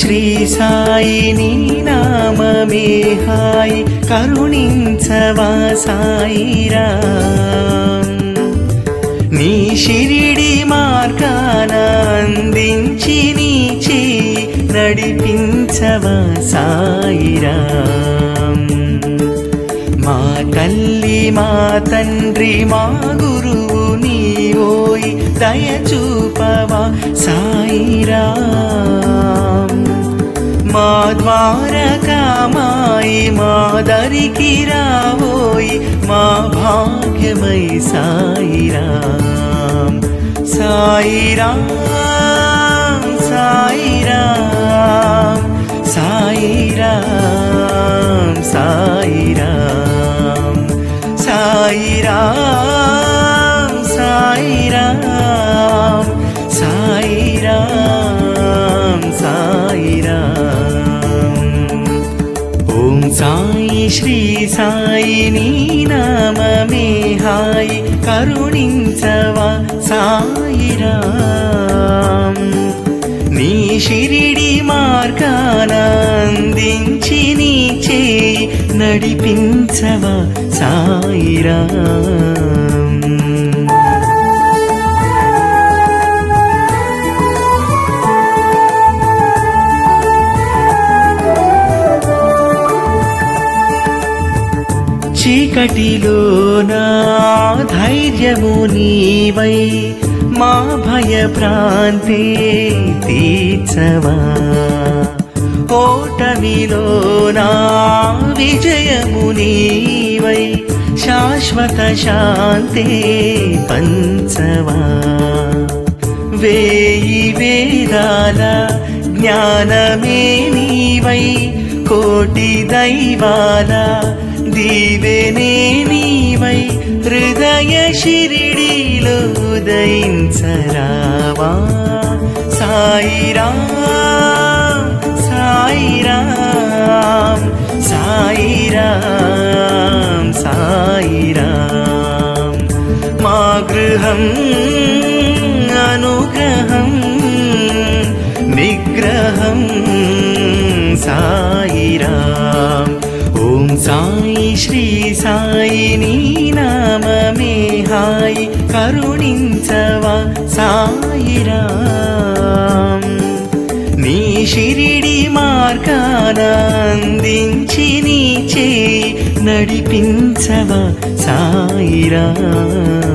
శ్రీ సాయి నీ నామమే హాయి కరుణించవా సాయిరా నీ షిరిడి మార్గాన అందించి నీ చేయి నడిపించవా సాయిరా మా తల్లి మా తండ్రి మా గురువు నీ ఓయి దయచూపవా సాయిరా మా ద్వారకామాయి మా దరికి రావోయి మా భాగ్యమై సాయిరాం సాయిరాం సాయిరాం సాయిరాం సాయిరాం సాయిరాం సాయిరాం సాయిరాం సాయిరాం ఓం సాయి శ్రీ సాయి నీ నామమే హాయి కరుణించవా సాయిరాం నీ షిరిడి మార్గాన అందించి నీ చేయి నడిపించవా సాయిరాం చీకటిలో నా ధైర్యము నీవై మా భయ ప్రాంతే తీర్చవా ఓటమిలో నా విజయము నీవై శాశ్వత శాంతే పంచవా వేయి వేదాల జ్ఞానమే నీవై కోటి దైవాల దీవెనే నీవై హృదయ శిరిడిలో ఉదయించరావా సాయిరాం సాయిరాం సాయిరాం సాయిరాం మా గృహం అనుగ్రహం నిగ్రహం సాయిరాం ఓం సాయి శ్రీ సాయి నీ నామమే హాయి కరుణించవా సాయిరాం నీ షిరిడి మార్గాన అందించి నీ చేయి నడిపించవా సాయిరాం